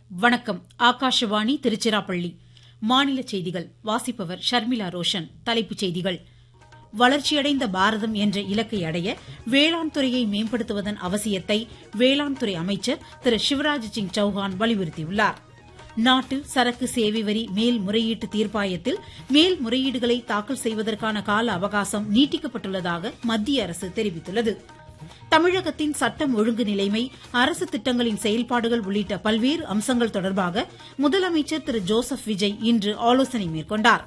வணக்கம் ஆகாஷவாணி திருச்சிராப்பள்ளி மாநில செய்திகள் வாசிப்பவர் ஷர்மிளா ரோஷன் தலைப்புச் செய்திகள் வளர்ச்சியடைந்த பாரதம் என்ற இலக்கை அடைய வேளாண் துறையை மேம்படுத்துவதன் அவசியத்தை வேளாண் துறை அமைச்சர் திரு சிவராஜ் சிங் சௌஹான் வலியுறுத்தியுள்ளார் நாட்டில் சரக்கு சேவை வரி மேல்முறையீட்டு தீர்ப்பாயத்தில் மேல்முறையீடுகளை தாக்கல் செய்வதற்கான கால அவகாசம் நீட்டிக்கப்பட்டுள்ளதாக மத்திய அரசு தெரிவித்துள்ளது தமிழகத்தின் சட்டம் ஒழுங்கு நிலைமை அரசு திட்டங்களின் செயல்பாடுகள் உள்ளிட்ட பல்வேறு அம்சங்கள் தொடர்பாக முதலமைச்சர் திரு ஜோசப் விஜய் இன்று ஆலோசனை மேற்கொண்டார்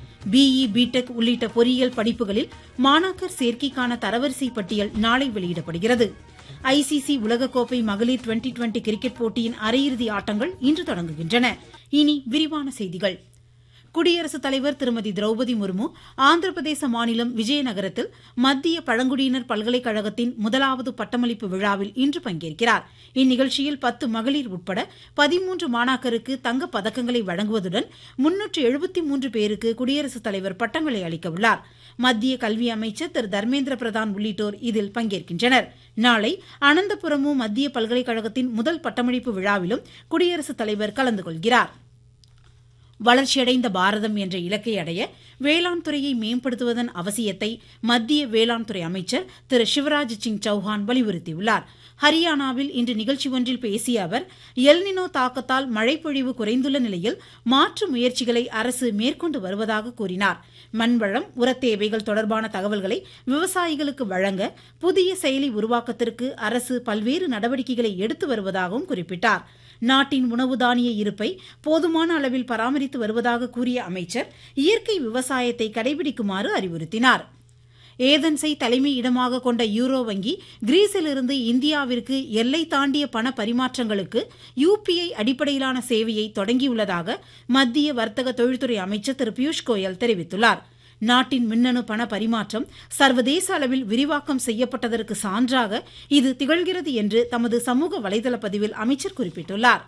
பிஇ பிடெக் உள்ளிட்ட பொறியியல் படிப்புகளில் மாணாக்கர் சேர்க்கைக்கான தரவரிசை பட்டியல் நாளை வெளியிடப்படுகிறது ஐசிசி உலகக்கோப்பை மகளிர் டுவெண்டி டுவெண்டி கிரிக்கெட் போட்டியின் அரையிறுதி ஆட்டங்கள் இன்று தொடங்குகின்றன இனி விரிவான செய்திகள் குடியரசுத் தலைவர் திருமதி திரௌபதி முர்மு ஆந்திர பிரதேச மாநிலம் விஜயநகரத்தில் மத்திய பழங்குடியினர் பல்கலைக்கழகத்தின் முதலாவது பட்டமளிப்பு விழாவில் இன்று பங்கேற்கிறார் இந்நிகழ்ச்சியில் பத்து மகளிர் உட்பட பதிமூன்று மாணாக்கருக்கு தங்கப் பதக்கங்களை வழங்குவதுடன் முன்னூற்று எழுபத்தி மூன்று பேருக்கு குடியரசுத் தலைவர் பட்டங்களை அளிக்க உள்ளார் மத்திய கல்வி அமைச்சர் திரு தர்மேந்திர பிரதான் உள்ளிட்டோர் இதில் பங்கேற்கின்றனர் நாளை அனந்தபுரமு மத்திய பல்கலைக்கழகத்தின் முதல் பட்டமளிப்பு விழாவிலும் குடியரசுத் தலைவர் கலந்து கொள்கிறார் வளர்ச்சியடைந்த பாரதம் என்ற இலக்கை அடைய வேளாண் துறையை மேம்படுத்துவதன் அவசியத்தை மத்திய வேளாண் துறை அமைச்சர் திரு சிவராஜ் சிங் சௌஹான் வலியுறுத்தியுள்ளார் ஹரியானாவில் இன்று நிகழ்ச்சி ஒன்றில் பேசிய அவர் எல்னினோ தாக்கத்தால் மழைப்பொழிவு குறைந்துள்ள நிலையில் மாற்று முயற்சிகளை அரசு மேற்கொண்டு வருவதாக கூறினார் மண்வளம் உரத்தேவைகள் தொடர்பான தகவல்களை விவசாயிகளுக்கு வழங்க புதிய செயலி உருவாக்கத்திற்கு அரசு பல்வேறு நடவடிக்கைகளை எடுத்து வருவதாகவும் குறிப்பிட்டார் நாட்டின் உணவு தானிய இருப்பை போதுமான அளவில் பராமரித்து வருவதாக கூறிய அமைச்சர் இயற்கை விவசாயத்தை கடைபிடிக்குமாறு அறிவுறுத்தினார் ஏதென்ஸை தலைமை இடமாக கொண்ட யூரோ வங்கி கிரீஸிலிருந்து இந்தியாவிற்கு எல்லை தாண்டிய பண பரிமாற்றங்களுக்கு யுபிஐ அடிப்படையிலான சேவையை தொடங்கியுள்ளதாக மத்திய வர்த்தக தொழில்துறை அமைச்சர் திரு பியூஷ் கோயல் தெரிவித்துள்ளார் நாட்டின் மின்னணு பண பரிமாற்றம் சர்வதேச அளவில் விரிவாக்கம் செய்யப்பட்டதற்கு சான்றாக இது திகழ்கிறது என்று தமது சமூக வலைதள பதிவில் அமைச்சர் குறிப்பிட்டுள்ளார்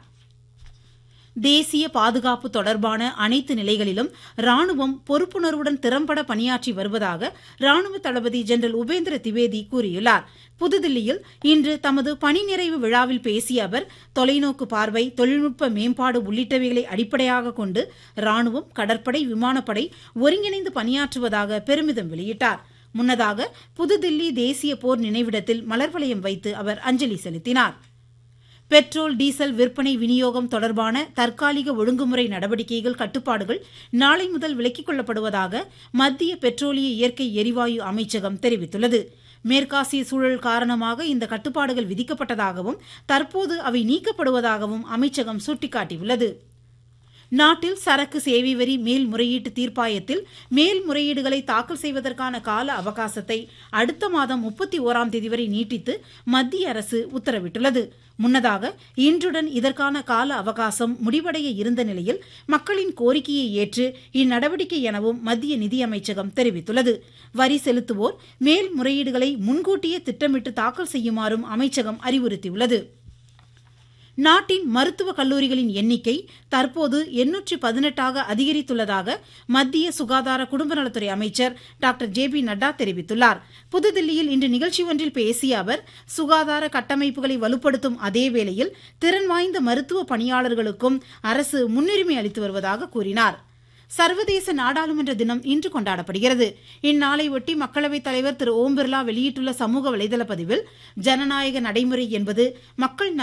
தேசிய பாதுகாப்பு தொடர்பான அனைத்து நிலைகளிலும் ராணுவம் பொறுப்புணர்வுடன் திறம்பட பணியாற்றி வருவதாக ராணுவ தளபதி ஜெனரல் உபேந்திர திவேதி கூறியுள்ளார் புதுதில்லியில் இன்று தமது பணி நிறைவு விழாவில் பேசிய அவர் தொலைநோக்கு பார்வை தொழில்நுட்ப மேம்பாடு உள்ளிட்டவைகளை அடிப்படையாக கொண்டு ராணுவம் கடற்படை விமானப்படை ஒருங்கிணைந்து பணியாற்றுவதாக பெருமிதம் வெளியிட்டார் முன்னதாக புதுதில்லி தேசிய போர் நினைவிடத்தில் மலர் வளையம் வைத்து அவர் அஞ்சலி செலுத்தினார் பெட்ரோல் டீசல் விற்பனை விநியோகம் தொடர்பான தற்காலிக ஒழுங்குமுறை நடவடிக்கைகள் கட்டுப்பாடுகள் நாளை முதல் விலக்கிக் கொள்ளப்படுவதாக மத்திய பெட்ரோலிய இயற்கை எரிவாயு அமைச்சகம் தெரிவித்துள்ளது மேற்காசிய சூழல் காரணமாக இந்த கட்டுப்பாடுகள் விதிக்கப்பட்டதாகவும் தற்போது அவை நீக்கப்படுவதாகவும் அமைச்சகம் சுட்டிக்காட்டியுள்ளது நாட்டில் சரக்கு சேவை வரி மேல்முறையீட்டு தீர்ப்பாயத்தில் மேல்முறையீடுகளை தாக்கல் செய்வதற்கான கால அவகாசத்தை அடுத்த மாதம் முப்பத்தி ஓராம் தேதி வரை நீட்டித்து மத்திய அரசு உத்தரவிட்டுள்ளது முன்னதாக இன்றுடன் இதற்கான கால அவகாசம் முடிவடைய இருந்த நிலையில் மக்களின் கோரிக்கையை ஏற்று இந்நடவடிக்கை எனவும் மத்திய நிதியமைச்சகம் தெரிவித்துள்ளது வரி செலுத்துவோர் மேல்முறையீடுகளை முன்கூட்டியே திட்டமிட்டு தாக்கல் செய்யுமாறும் அமைச்சகம் அறிவுறுத்தியுள்ளது நாட்டின் மருத்துவக் கல்லூரிகளின் எண்ணிக்கை தற்போது எண்ணூற்றி பதினெட்டாக அதிகரித்துள்ளதாக மத்திய சுகாதார குடும்ப நலத்துறை அமைச்சர் டாக்டர் ஜே பி நட்டா தெரிவித்துள்ளார் புதுதில்லியில் இன்று நிகழ்ச்சி ஒன்றில் பேசிய அவர் சுகாதார கட்டமைப்புகளை வலுப்படுத்தும் அதே வேளையில் திறன் வாய்ந்த மருத்துவ பணியாளர்களுக்கும் அரசு முன்னுரிமை அளித்து வருவதாக கூறினார் சர்வதேச நாடாளுமன்ற தினம் இன்று கொண்டாடப்படுகிறது இந்நாளையொட்டி மக்களவைத் தலைவர் திரு ஓம் பிர்லா வெளியிட்டுள்ள சமூக வலைதள பதிவில் ஜனநாயக நடைமுறை என்பது மக்கள்